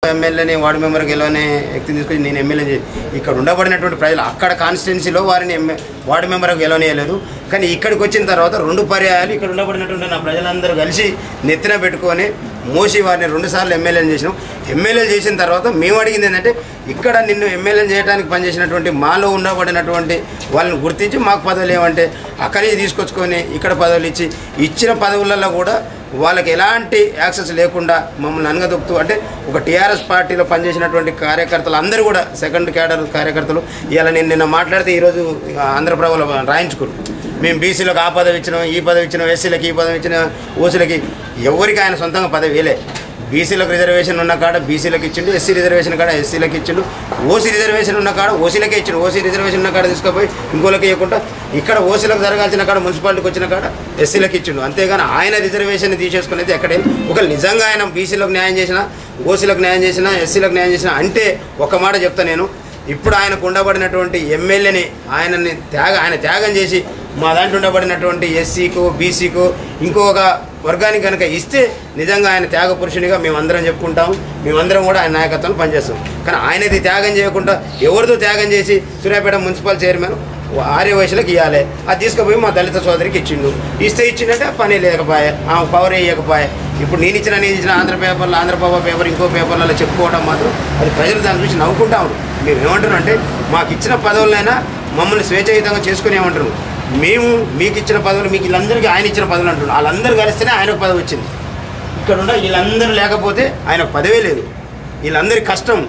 ఎమ్మెల్యేని ward member గెలవని వ్యక్తిని తీసుకొచ్చి నేను ఎమ్మెల్యే చే- ఇక్కడ ఉండబడినటువంటి ప్రజలు అక్కడ కాన్స్టిట్యున్సీలో వారిని ఎమ్మె వార్డు మెంబర్ గెలవనియలేదు కానీ ఇక్కడికి వచ్చిన తర్వాత రెండు పర్యాయాలు ఇక్కడ ఉండబడినటువంటి నా ప్రజలందరూ కలిసి నెత్తిన పెట్టుకొని మోసి వారిని రెండుసార్లు ఎమ్మెల్యేని చేసినాం ఎమ్మెల్యేలు చేసిన తర్వాత మేము అడిగింది ఏంటంటే ఇక్కడ నిన్ను ఎమ్మెల్యే చేయడానికి పనిచేసినటువంటి మాలో ఉండబడినటువంటి వాళ్ళని గుర్తించి మాకు పదవులు ఏమంటే అక్కడి నుంచి తీసుకొచ్చుకొని ఇక్కడ పదవులు ఇచ్చి ఇచ్చిన పదవులలో కూడా వాళ్ళకి ఎలాంటి యాక్సెస్ లేకుండా మమ్మల్ని అనగదొక్కుతూ అంటే ఒక టీఆర్ఎస్ పార్టీలో పనిచేసినటువంటి కార్యకర్తలు అందరూ కూడా సెకండ్ క్యాడర్ కార్యకర్తలు ఇవాళ నేను నిన్న మాట్లాడితే ఈరోజు ఆంధ్రప్రభలో రాయించుకురు మేము బీసీలకు ఆ పదవి ఇచ్చినాం ఈ పదవి ఇచ్చినాం ఎస్సీలకి ఈ పదవి ఇచ్చిన ఓసీలకి ఎవరికి ఆయన సొంతంగా పదవి వేయలే బీసీలకు రిజర్వేషన్ ఉన్న కాడ బీసీలకు ఇచ్చిండు ఎస్సీ రిజర్వేషన్ కాడ ఎస్సీలకు ఇచ్చిండు ఓసీ రిజర్వేషన్ ఉన్న కాడ ఓసీలకే ఇచ్చిండు ఓసీ రిజర్వేషన్ ఉన్న కాడ తీసుకుపోయి ఇంకోలకి ఇవ్వకుండా ఇక్కడ ఓసీలకు జరగాల్సిన కాడ మున్సిపాలిటీకి వచ్చిన కాడ ఎస్సీలకు ఇచ్చిండు అంతేగాని ఆయన రిజర్వేషన్ తీసేసుకునేది ఎక్కడే ఒక నిజంగా ఆయన బీసీలకు న్యాయం చేసినా ఓసీలకు న్యాయం చేసినా ఎస్సీలకు న్యాయం చేసినా అంటే ఒక మాట చెప్తా నేను ఇప్పుడు ఆయనకు ఉండబడినటువంటి ఎమ్మెల్యేని ఆయనని త్యాగ ఆయన త్యాగం చేసి మా దాంట్లో ఉండబడినటువంటి ఎస్సీకు బీసీకు ఇంకొక వర్గానికి కనుక ఇస్తే నిజంగా ఆయన త్యాగ పురుషునిగా మేమందరం చెప్పుకుంటాం మేమందరం కూడా ఆయన నాయకత్వం పనిచేస్తాం కానీ ఆయనది త్యాగం చేయకుండా ఎవరితో త్యాగం చేసి సూర్యాపేట మున్సిపల్ చైర్మన్ ఆర్య వయసులకు ఇవ్వాలి అది తీసుకుపోయి మా దళిత సోదరికి ఇచ్చిండు ఇస్తే ఇచ్చిందంటే పని లేకపోయే ఆ పవర్ వేయకపోయే ఇప్పుడు నేను ఇచ్చిన నేను ఇచ్చిన ఆంధ్ర పేపర్లో ఆంధ్రప్రభ పేపర్ ఇంకో పేపర్లలో చెప్పుకోవడం మాత్రం అది ప్రజలు దాని గురించి నవ్వుకుంటా ఉంటారు మేము ఏమంటున్నాం అంటే మాకు ఇచ్చిన పదవులైనా మమ్మల్ని స్వేచ్ఛాయుతంగా చేసుకుని ఏమంటారు మేము మీకు ఇచ్చిన పదవులు మీకు వీళ్ళందరికీ ఆయన ఇచ్చిన పదవులు అంటున్నారు వాళ్ళందరూ కలిస్తేనే ఆయనకు పదవి వచ్చింది ఇక్కడ ఉన్న వీళ్ళందరూ లేకపోతే ఆయనకు పదవే లేదు వీళ్ళందరి కష్టం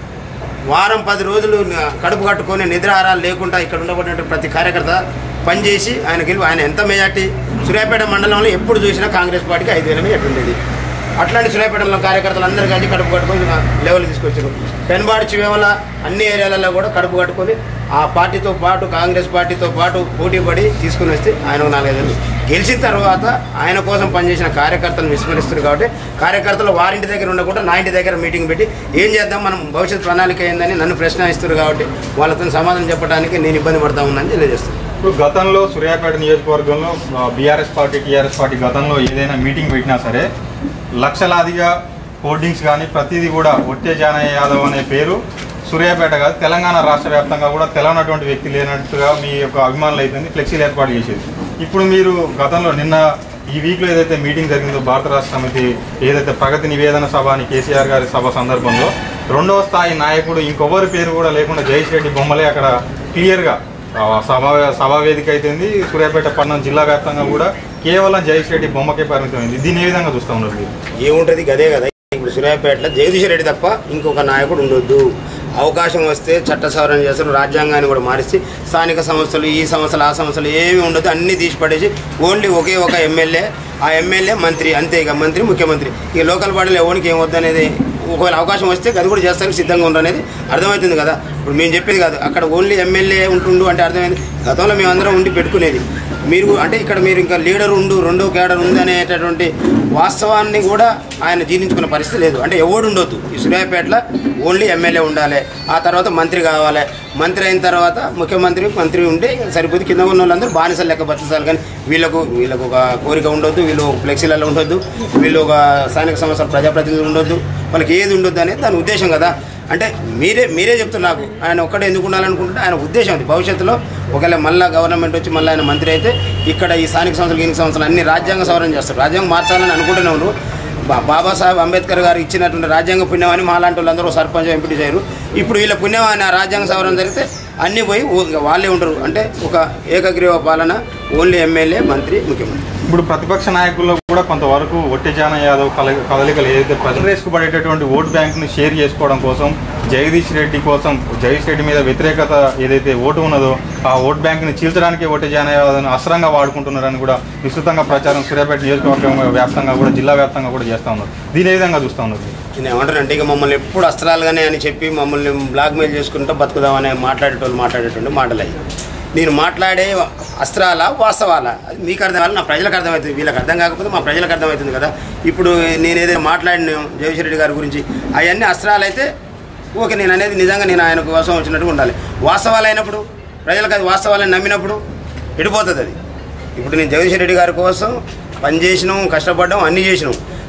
వారం పది రోజులు న- కడుపు కట్టుకొని నిద్రాహారాలు లేకుండా ఇక్కడ ఉండబడిన ప్రతి కార్యకర్త పనిచేసి ఆయన గెలుపు ఆయన ఎంత మెజార్టీ సూర్యాపేట మండలంలో ఎప్పుడు చూసినా కాంగ్రెస్ పార్టీకి ఐదు వేల మెజార్టీ ఉండేది అట్లాంటి సూర్యాపేటలో కార్యకర్తలు అందరూ కలిసి కడుపు కట్టుకొని లెవెల్ తీసుకొచ్చారు పెన్బాడు చివేవల అన్ని ఏరియాలలో కూడా కడుపు కట్టుకొని ఆ పార్టీతో పాటు కాంగ్రెస్ పార్టీతో పాటు పోటీ పడి తీసుకుని వస్తే ఆయన ఒక నాలుగైదు గెలిచిన తర్వాత ఆయన కోసం పనిచేసిన కార్యకర్తలను విస్మరిస్తారు కాబట్టి కార్యకర్తలు వారింటి దగ్గర ఉండకుండా నా ఇంటి దగ్గర మీటింగ్ పెట్టి ఏం చేద్దాం మనం భవిష్యత్ ప్రణాళిక ఏందని నన్ను ప్రశ్నిస్తారు కాబట్టి వాళ్ళతో సమాధానం చెప్పడానికి నేను ఇబ్బంది పడతా ఉన్నానని తెలియజేస్తాను ఇప్పుడు గతంలో సూర్యాపేట నియోజకవర్గంలో బీఆర్ఎస్ పార్టీ టీఆర్ఎస్ పార్టీ గతంలో ఏదైనా మీటింగ్ పెట్టినా సరే లక్షలాదిగా హోర్డింగ్స్ కానీ ప్రతిదీ కూడా ఒట్టే జానయ్య యాదవ్ అనే పేరు సూర్యాపేట కాదు తెలంగాణ రాష్ట్ర వ్యాప్తంగా కూడా తెలవనటువంటి వ్యక్తి లేనట్టుగా మీ యొక్క అభిమానులు అయిపోయింది ఫ్లెక్సీలు ఏర్పాటు చేసేది ఇప్పుడు మీరు గతంలో నిన్న ఈ వీక్లో ఏదైతే మీటింగ్ జరిగిందో భారత రాష్ట్ర సమితి ఏదైతే ప్రగతి నివేదన సభ అని కేసీఆర్ గారి సభ సందర్భంలో రెండవ స్థాయి నాయకుడు ఇంకొవరి పేరు కూడా లేకుండా జయేష్ రెడ్డి బొమ్మలే అక్కడ క్లియర్గా ఆ సభా సభా వేదిక అయితేంది సూర్యాపేట పట్టణం జిల్లా వ్యాప్తంగా కూడా కేవలం జయేష్ రెడ్డి బొమ్మకే పరిమితమైంది దీన్ని ఏ విధంగా చూస్తా ఉన్నారు మీరు ఏముంటుంది గదే కదా ఇప్పుడు సూర్యాపేటలో జగదీష్ రెడ్డి తప్ప ఇంకొక నాయకుడు ఉండొద్దు అవకాశం వస్తే చట్ట సవరణ చేస్తారు రాజ్యాంగాన్ని కూడా మారిస్తే స్థానిక సంస్థలు ఈ సంస్థలు ఆ సంస్థలు ఏమి ఉండదు అన్నీ తీసి పడేసి ఓన్లీ ఒకే ఒక ఎమ్మెల్యే ఆ ఎమ్మెల్యే మంత్రి అంతే ఇక మంత్రి ముఖ్యమంత్రి ఇక లోకల్ బాడీలో ఎవరికి ఏం వద్దు అనేది ఒకవేళ అవకాశం వస్తే అది కూడా చేస్తానికి సిద్ధంగా ఉండరు అనేది అర్థమవుతుంది కదా ఇప్పుడు మేము చెప్పేది కాదు అక్కడ ఓన్లీ ఎమ్మెల్యే ఉంటుండు అంటే అర్థమైంది గతంలో మేమందరం ఉండి పెట్టుకునేది మీరు అంటే ఇక్కడ మీరు ఇంకా లీడర్ ఉండు రెండో కేడర్ ఉంది అనేటటువంటి వాస్తవాన్ని కూడా ఆయన జీర్ణించుకున్న పరిస్థితి లేదు అంటే ఎవడు ఉండొద్దు ఈ సూర్యాపేటలో ఓన్లీ ఎమ్మెల్యే ఉండాలి ఆ తర్వాత మంత్రి కావాలి మంత్రి అయిన తర్వాత ముఖ్యమంత్రి మంత్రి ఉంటే సరిపోతే కింద ఉన్న వాళ్ళందరూ బానిసలు లెక్క బతకాలి కానీ వీళ్ళకు వీళ్ళకు ఒక కోరిక ఉండొద్దు వీళ్ళు ఫ్లెక్సీలలో ఉండొద్దు వీళ్ళు ఒక స్థానిక సంస్థల ప్రజాప్రతినిధులు ఉండొద్దు వాళ్ళకి ఏది ఉండొద్దు అనేది దాని ఉద్దేశం కదా అంటే మీరే మీరే చెప్తున్నారు నాకు ఆయన ఒక్కడే ఎందుకు ఉండాలనుకుంటే ఆయన ఉద్దేశం అది భవిష్యత్తులో ఒకవేళ మళ్ళీ గవర్నమెంట్ వచ్చి మళ్ళీ ఆయన మంత్రి అయితే ఇక్కడ ఈ స్థానిక సంస్థలు గినిక సంస్థలు అన్ని రాజ్యాంగ సవరణ చేస్తారు రాజ్యాంగం మార్చాలని అనుకుంటూనే ఉన్నారు బా- బాబాసాహెబ్ అంబేద్కర్ గారు ఇచ్చినటువంటి రాజ్యాంగ పుణ్యమని మాలాంటి వాళ్ళందరూ సర్పంచ్ ఎంపీ చేయరు ఇప్పుడు వీళ్ళ పుణ్యం అని ఆ రాజ్యాంగ సవరణ జరిగితే అన్నీ పోయి ఊ- ఇంకా వాళ్ళే ఉంటారు అంటే ఒక ఏకగ్రీవ పాలన ఓన్లీ ఎమ్మెల్యే మంత్రి ముఖ్యమంత్రి ఇప్పుడు ప్రతిపక్ష నాయకుల్లో కూడా కొంతవరకు ఒట్టిజాన యాదవ్ కల కదలికలు ఏదైతే ప్రజలు వేసుకుపడేటటువంటి ఓటు బ్యాంకుని షేర్ చేసుకోవడం కోసం జగదీష్ రెడ్డి కోసం జగదీష్ రెడ్డి మీద వ్యతిరేకత ఏదైతే ఓటు ఉన్నదో ఆ ఓట్ బ్యాంకుని చీల్చడానికి ఒట్టిజాన యాదవ్ని అస్త్రంగా వాడుకుంటున్నారని కూడా విస్తృతంగా ప్రచారం సూర్యాపేట నియోజకవర్గం వ్యాప్తంగా కూడా జిల్లా వ్యాప్తంగా కూడా చేస్తా ఉన్నారు దీని ఏ విధంగా చూస్తా ఉన్నారు నేను ఏమంటానంటే ఇక మమ్మల్ని ఎప్పుడు అస్త్రాలుగానే అని చెప్పి మమ్మల్ని బ్లాక్మెయిల్ చేసుకుంటూ బతుకుదామని మాట్లాడేటోళ్ళు మాట్లాడేటోళ్ళు మాటలు అయ్యి నేను మాట్లాడే అస్త్రాల వాస్తవాల అది మీకు అర్థం కావాలి నా ప్రజలకు అర్థమవుతుంది వీళ్ళకి అర్థం కాకపోతే మా ప్రజలకు అర్థమవుతుంది కదా ఇప్పుడు నేను ఏదైనా మాట్లాడిన జగదీష్ రెడ్డి గారి గురించి అవన్నీ అస్త్రాలు అయితే ఓకే నేను అనేది నిజంగా నేను ఆయన కోసం వచ్చినట్టు ఉండాలి వాస్తవాలు అయినప్పుడు ప్రజలకు అది వాస్తవాలని నమ్మినప్పుడు ఎడిపోతుంది అది ఇప్పుడు నేను జగదీష్ రెడ్డి గారి కోసం పనిచేసినాం కష్టపడ్డాం అన్నీ చేసినాం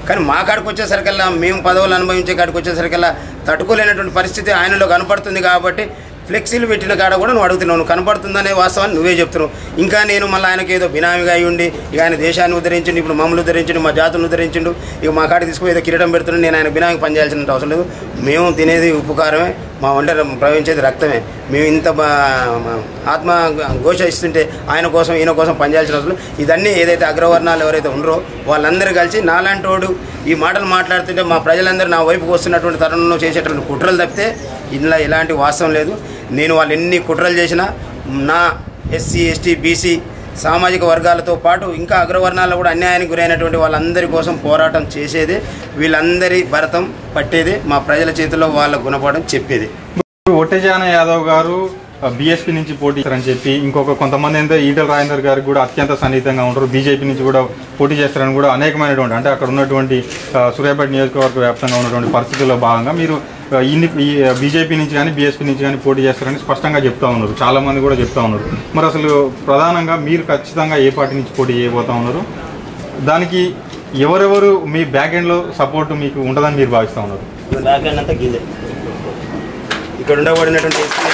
కానీ మా కాడికి వచ్చేసరికల్లా మేము పదవులు అనుభవించే కాడికి వచ్చేసరికల్లా తట్టుకోలేనటువంటి పరిస్థితి ఆయనలో కనపడుతుంది కాబట్టి ఫ్లెక్సీలు పెట్టిన కాడ కూడా నువ్వు అడుగుతున్నావు నువ్వు కనపడుతుందనే వాస్తవాన్ని నువ్వే చెప్తున్నావు ఇంకా నేను మళ్ళీ ఆయనకి ఏదో బినామీగా అయి ఉండి ఇక ఆయన దేశాన్ని ఉద్ధరించిండు ఇప్పుడు మమ్మల్ని ఉద్ధరించిండు మా జాతులను ఉద్ధరించిండు ఇక మా కాడికి తీసుకుపోయి ఏదో కిరీటం పెడుతున్నాడు నేను ఆయన బినామీకి పనిచేయాల్సిన అవసరం లేదు మేము తినేది ఉపకారమే మా వంట ప్రవహించేది రక్తమే మేము ఇంత బా- మా- ఆత్మ ఘోష ఇస్తుంటే ఆయన కోసం ఈయన కోసం పనిచేయాల్సిన అవసరం లేదు. ఇదన్నీ ఏదైతే అగ్రవర్ణాలు ఎవరైతే ఉండరో వాళ్ళందరూ కలిసి నాలాంటోడు ఈ మాటలు మాట్లాడుతుంటే మా ప్రజలందరూ నా వైపుకి వస్తున్నటువంటి తరుణంలో చేసేటువంటి కుట్రలు తప్పితే ఇందులో ఎలాంటి వాస్తవం లేదు నేను వాళ్ళు ఎన్ని కుట్రలు చేసినా నా ఎస్సీ ఎస్టీ బీసీ సామాజిక వర్గాలతో పాటు ఇంకా అగ్రవర్ణాల్లో కూడా అన్యాయానికి గురైనటువంటి వాళ్ళందరి కోసం పోరాటం చేసేదే వీళ్ళందరి భరతం పట్టేదే మా ప్రజల చేతిలో వాళ్ళ గుణపాఠం చెప్పేది ఒట్టెజాన యాదవ్ గారు బీఎస్పీ నుంచి పోటీ చేస్తారని చెప్పి ఇంకొక కొంతమంది ఏంటంటే ఈటల రాజేందర్ గారికి కూడా అత్యంత సన్నిహితంగా ఉంటారు బీజేపీ నుంచి కూడా పోటీ చేస్తారని కూడా అనేకమైనటువంటి అంటే అక్కడ ఉన్నటువంటి ఆ, సూర్యాపేట నియోజకవర్గ వ్యాప్తంగా ఉన్నటువంటి పరిస్థితుల్లో భాగంగా మీరు ఆ, ఇన్ని బీజేపీ నుంచి కానీ బీఎస్పీ నుంచి కానీ పోటీ చేస్తారని స్పష్టంగా చెప్తా ఉన్నారు చాలా మంది కూడా చెప్తా ఉన్నారు మరి అసలు ప్రధానంగా మీరు ఖచ్చితంగా ఏ పార్టీ నుంచి పోటీ చేయబోతా ఉన్నారు దానికి ఎవరెవరు మీ బ్యాక్ ఎండ్లో సపోర్ట్ మీకు ఉంటుందని మీరు భావిస్తూ ఉన్నారు దాకంతా గిల్లే ఇక్కడ ఉండబడినటువంటి ఎస్సీ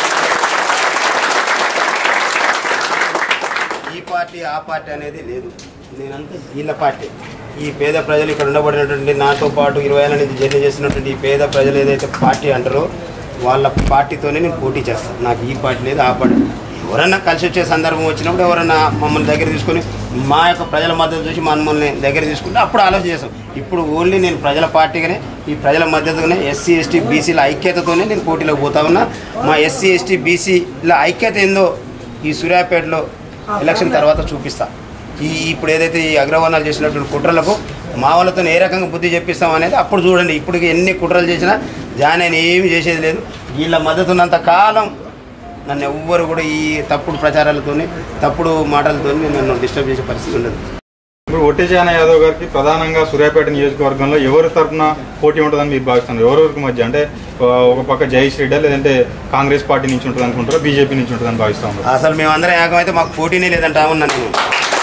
ఈ పార్టీ ఆ పార్టీ అనేది లేదు నేనంతా వీళ్ళ పార్టీ ఈ పేద ప్రజలు ఇక్కడ ఉండబడినటువంటి నాతో పాటు ఇరవై ఏళ్ళ నుంచి జర్నీ చేస్తున్నటువంటి ఈ పేద ప్రజలు ఏదైతే పార్టీ అంటారో వాళ్ళ పార్టీతోనే నేను పోటీ చేస్తాను నాకు ఈ పార్టీ లేదు ఆ పార్టీ ఎవరన్నా కలిసి వచ్చే సందర్భం వచ్చినప్పుడు ఎవరన్నా మమ్మల్ని దగ్గర తీసుకొని మా యొక్క ప్రజల మద్దతు చూసి మమ్మల్ని దగ్గర తీసుకుంటే అప్పుడు ఆలోచన చేస్తాం ఇప్పుడు ఓన్లీ నేను ప్రజల పార్టీగానే ఈ ప్రజల మద్దతుగానే ఎస్సీ ఎస్టీ బీసీల ఐక్యతతోనే నేను పోటీలోకి పోతా ఉన్నా మా ఎస్సీ ఎస్టీ బీసీల ఐక్యత ఏందో ఈ సూర్యాపేటలో ఎలక్షన్ తర్వాత చూపిస్తా ఈ ఇప్పుడు ఏదైతే ఈ అగ్రవర్ణాలు చేసినటువంటి కుట్రలకు మా వాళ్ళతో ఏ రకంగా బుద్ధి చెప్పిస్తాం అనేది అప్పుడు చూడండి ఇప్పుడు ఎన్ని కుట్రలు చేసినా జాన్ ఆయన ఏమీ చేసేది లేదు వీళ్ళ మద్దతు ఉన్నంత కాలం నన్ను ఎవ్వరు కూడా ఈ తప్పుడు ప్రచారాలతోని తప్పుడు మాటలతోని నన్ను డిస్టర్బ్ చేసే పరిస్థితి ఉండదు ఇప్పుడు ఒట్టేజాన యాదవ్ గారికి ప్రధానంగా సూర్యాపేట నియోజకవర్గంలో ఎవరి తరఫున పోటీ ఉంటుందని మీరు భావిస్తున్నారు ఎవరెవరికి మధ్య అంటే ఆ, ఒక పక్క జయేష్ రెడ్డి లేదంటే కాంగ్రెస్ పార్టీ నుంచి ఉంటుంది అనుకుంటారా బీజేపీ నుంచి ఉంటుందని భావిస్తా ఉన్నారు అసలు మేమందరం ఏకమైతే మాకు పోటీనే లేదంటా ఉన్నాను నేను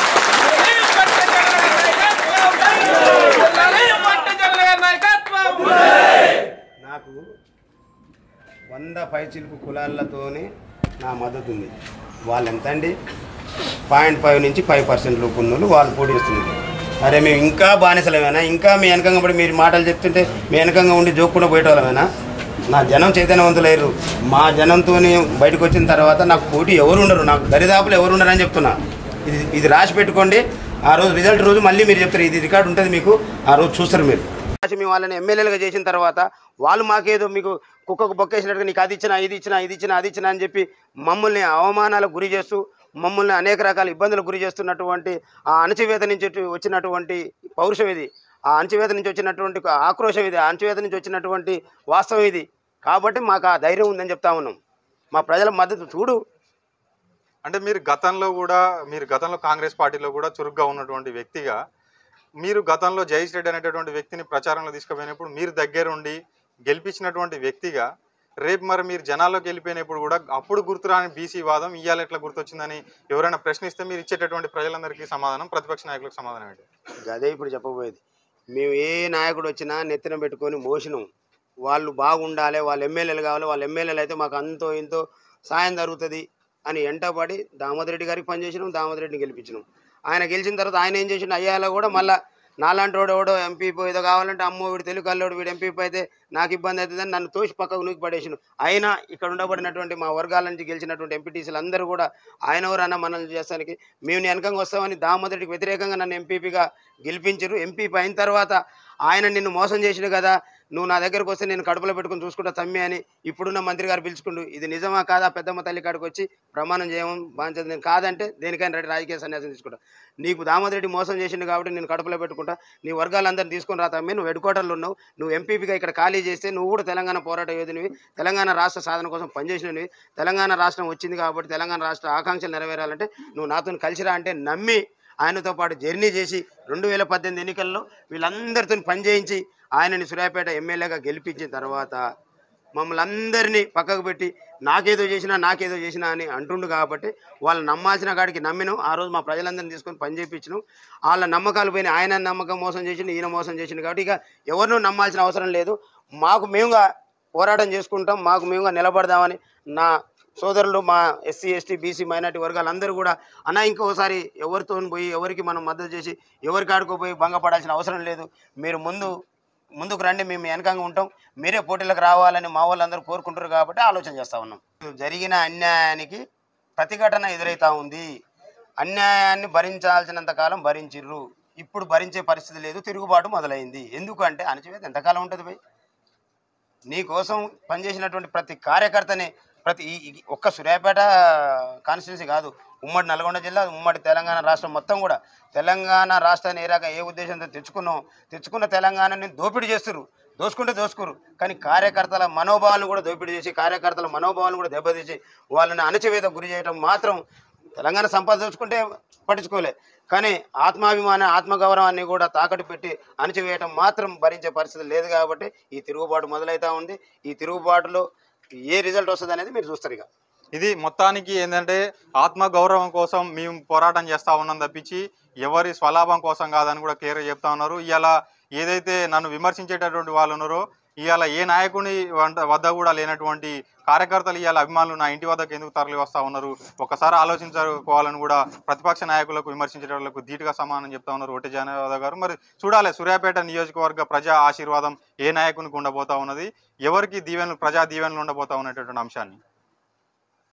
నాకు వంద పైచిలుపు కులాలతోనే నా మద్దతు ఉంది వాళ్ళు ఎంత అండి పాయింట్ ఫైవ్ నుంచి ఫైవ్ పర్సెంట్ లోపు ఉన్న వాళ్ళు వాళ్ళు పోటీ చేస్తున్నారు అరే మేము ఇంకా బానిసలమేనా ఇంకా మీ వెనకంగా పడి మీరు మాటలు చెప్తుంటే మీ వెనకంగా ఉండి జోక్కుండా పోయేటోళ్ళమేనా నా జనం చైతన్యవంతులయ్యారు మా జనంతోని బయటకు వచ్చిన తర్వాత నాకు పోటీ ఎవరు ఉండరు నాకు దరిదాపులు ఎవరు ఉండరు అని చెప్తున్నా ఇది ఇది రాసి పెట్టుకోండి ఆ రోజు రిజల్ట్ రోజు మళ్ళీ మీరు చెప్తారు ఇది రికార్డు ఉంటుంది మీకు ఆ రోజు చూస్తారు మీరు రాసి మేము వాళ్ళని ఎమ్మెల్యేలుగా చేసిన తర్వాత వాళ్ళు మాకేదో మీకు కుక్కకు బొక్కేసినట్టుగా నీకు అది ఇచ్చిన ఇది ఇచ్చిన ఇది ఇచ్చిన అది ఇచ్చిన అని చెప్పి మమ్మల్ని అవమానాలకు గురి చేస్తూ మమ్మల్ని అనేక రకాల ఇబ్బందులకు గురి చేస్తున్నటువంటి ఆ అణచివేత నుంచి వచ్చినటువంటి పౌరుషం ఇది ఆ అణచివేత నుంచి వచ్చినటువంటి ఆక్రోశం ఇది ఆ అణచివేత నుంచి వచ్చినటువంటి వాస్తవం ఇది కాబట్టి మాకు ఆ ధైర్యం ఉందని చెప్తా ఉన్నాం మా ప్రజల మద్దతు చూడు అంటే మీరు గతంలో కూడా మీరు గతంలో కాంగ్రెస్ పార్టీలో కూడా చురుగ్గా ఉన్నటువంటి వ్యక్తిగా మీరు గతంలో జయేష్ రెడ్డి అనేటటువంటి వ్యక్తిని ప్రచారంలో తీసుకుపోయినప్పుడు మీరు దగ్గరుండి గెలిపించినటువంటి వ్యక్తిగా రేపు మరి మీరు జనాల్లోకి వెళ్ళిపోయినప్పుడు కూడా అప్పుడు గుర్తురాని బీసీ వాదం ఇవాళ ఎట్లా గుర్తొచ్చిందని ఎవరైనా ప్రశ్నిస్తే మీరు ఇచ్చేటటువంటి ప్రజలందరికీ సమాధానం ప్రతిపక్ష నాయకులకు సమాధానం ఏంటి అదే ఇప్పుడు చెప్పబోయేది మేము ఏ నాయకుడు వచ్చినా నెత్తిన పెట్టుకొని మోసినాం వాళ్ళు బాగుండాలి వాళ్ళు ఎమ్మెల్యేలు కావాలి వాళ్ళ ఎమ్మెల్యేలు అయితే మాకు అంతో ఇంతో సాయం జరుగుతుంది అని ఎంటబడి దామోదర్ రెడ్డి గారికి పనిచేసినాం దామోదర్ రెడ్డిని గెలిపించినాం ఆయన గెలిచిన తర్వాత ఆయన ఏం చేసిండు అయ్యాలో కూడా మళ్ళీ నాలాంటి వాడు ఎవడో ఎంపీ ఏదో కావాలంటే అమ్మో వీడు తెలుగు కల్లోడు వీడు ఎంపీ అయితే నాకు ఇబ్బంది అవుతుందని నన్ను తోసి పక్కకు నూకి పడేసిండు అయినా ఇక్కడ ఉండబడినటువంటి మా వర్గాల నుంచి గెలిచినటువంటి ఎంపీటీసీలు అందరూ కూడా ఆయన ఎవరన్నా మనల్ని చేస్తానికి మేము నీ వెనకంగా వస్తామని దామోదరికి వ్యతిరేకంగా నన్ను ఎంపీపీగా గెలిపించరు ఎంపీ అయిన తర్వాత ఆయన నిన్ను మోసం చేసిండు కదా నువ్వు నా దగ్గరకు వస్తే నేను కడుపులో పెట్టుకుని చూసుకుంటా తమ్మి అని ఇప్పుడున్న మంత్రి గారు పిలుచుకుండు ఇది నిజమా కాదా పెద్దమ్మ తల్లి కాడికి వచ్చి ప్రమాణం చేయమని బాధ్యత నేను కాదంటే దేనికైనా రెడ్డి రాజకీయ సన్యాసం తీసుకుంటా నీకు దామోదరెడ్డి మోసం చేసిండు కాబట్టి నేను కడుపులో పెట్టుకుంటా నీ వర్గాలందరినీ తీసుకొని రా తమ్మి నువ్వు హెడ్ క్వార్టర్లో ఉన్నావు నువ్వు ఎంపీపీగా ఇక్కడ ఖాళీ చేస్తే నువ్వు కూడా తెలంగాణ పోరాట యోధునివి తెలంగాణ రాష్ట్ర సాధన కోసం పనిచేసినవి తెలంగాణ రాష్ట్రం వచ్చింది కాబట్టి తెలంగాణ రాష్ట్ర ఆకాంక్షలు నెరవేరాలంటే నువ్వు నాతో కలిసిరా అంటే నమ్మి ఆయనతో పాటు జర్నీ చేసి రెండు వేల పద్దెనిమిది ఎన్నికల్లో వీళ్ళందరితో పనిచేయించి ఆయనని సూర్యాపేట ఎమ్మెల్యేగా గెలిపించిన తర్వాత మమ్మల్ని అందరినీ పక్కకు పెట్టి నాకేదో చేసినా నాకేదో చేసినా అని అంటుండు కాబట్టి వాళ్ళు నమ్మాల్సిన కాడికి నమ్మినాం ఆ రోజు మా ప్రజలందరినీ తీసుకొని పని చేయించినాం వాళ్ళ నమ్మకాలు పోయిన ఆయన నమ్మకం మోసం చేసిండు ఈయన మోసం చేసిండు కాబట్టి ఇక ఎవరినూ నమ్మాల్సిన అవసరం లేదు మాకు మేముగా పోరాటం చేసుకుంటాం మాకు మేముగా నిలబడదామని నా సోదరులు మా ఎస్సీ ఎస్టీ బీసీ మైనార్టీ వర్గాలందరూ కూడా అన్న ఇంకోసారి ఎవరితో పోయి ఎవరికి మనం మద్దతు చేసి ఎవరికి ఆడుకోపోయి భంగపడాల్సిన అవసరం లేదు మీరు ముందు ముందుకు రండి మేము వెనకంగా ఉంటాం మీరే పోటీలకు రావాలని మా వాళ్ళందరూ కోరుకుంటారు కాబట్టి ఆలోచన చేస్తూ ఉన్నాం జరిగిన అన్యాయానికి ప్రతిఘటన ఎదురవుతా ఉంది అన్యాయాన్ని భరించాల్సినంత కాలం భరించిర్రు ఇప్పుడు భరించే పరిస్థితి లేదు తిరుగుబాటు మొదలైంది ఎందుకంటే అణచివేత ఎంతకాలం ఉంటుంది భయ్ నీ కోసం పనిచేసినటువంటి ప్రతి కార్యకర్తని ప్రతి ఈ- ఈ- ఒక్క సూర్యాపేట కాన్స్టిట్యున్సీ కాదు ఉమ్మడి నల్గొండ జిల్లా ఉమ్మడి తెలంగాణ రాష్ట్రం మొత్తం కూడా తెలంగాణ రాష్ట్రాన్ని ఏ రకంగా ఏ ఉద్దేశంతో తెచ్చుకున్నాం తెచ్చుకున్న తెలంగాణని దోపిడీ చేస్తున్నారు దోసుకుంటే దోసుకురు కానీ కార్యకర్తల మనోభావాలను కూడా దోపిడీ చేసి కార్యకర్తల మనోభావాలను కూడా దెబ్బతీసి వాళ్ళని అణచివేత గురి చేయడం మాత్రం తెలంగాణ సంపద దోచుకుంటే పట్టించుకోలే కానీ ఆత్మాభిమాన ఆత్మగౌరవాన్ని కూడా తాకట్టు పెట్టి అణచివేయటం మాత్రం భరించే పరిస్థితి లేదు కాబట్టి ఈ తిరుగుబాటు మొదలవుతా ఉంది ఈ తిరుగుబాటులో ఏ రిజల్ట్ వస్తుంది అనేది మీరు చూస్తారు ఇక ఇది మొత్తానికి ఏంటంటే ఆత్మ గౌరవం కోసం మేము పోరాటం చేస్తా ఉన్నాం తప్పించి ఎవరి స్వలాభం కోసం కాదని కూడా క్లియర్గా చెప్తా ఉన్నారు ఇవాళ ఏదైతే నన్ను విమర్శించేటటువంటి వాళ్ళు ఉన్నారో ఇవాళ ఏ నాయకుని వంట వద్ద కూడా లేనటువంటి కార్యకర్తలు ఇవాళ అభిమానులు నా ఇంటి వద్దకు ఎందుకు తరలి వస్తూ ఉన్నారు ఒకసారి ఆలోచించుకోవాలని కూడా ప్రతిపక్ష నాయకులకు విమర్శించే వాళ్ళకు ధీటుగా సమానం చెప్తా ఉన్నారు ఒట్టి జానవాద గారు మరి చూడాలి సూర్యాపేట నియోజకవర్గ ప్రజా ఆశీర్వాదం ఏ నాయకునికి ఉండబోతా ఉన్నది ఎవరికి దీవెనలు ప్రజా దీవెనలు ఉండబోతా ఉన్నటువంటి అంశాన్ని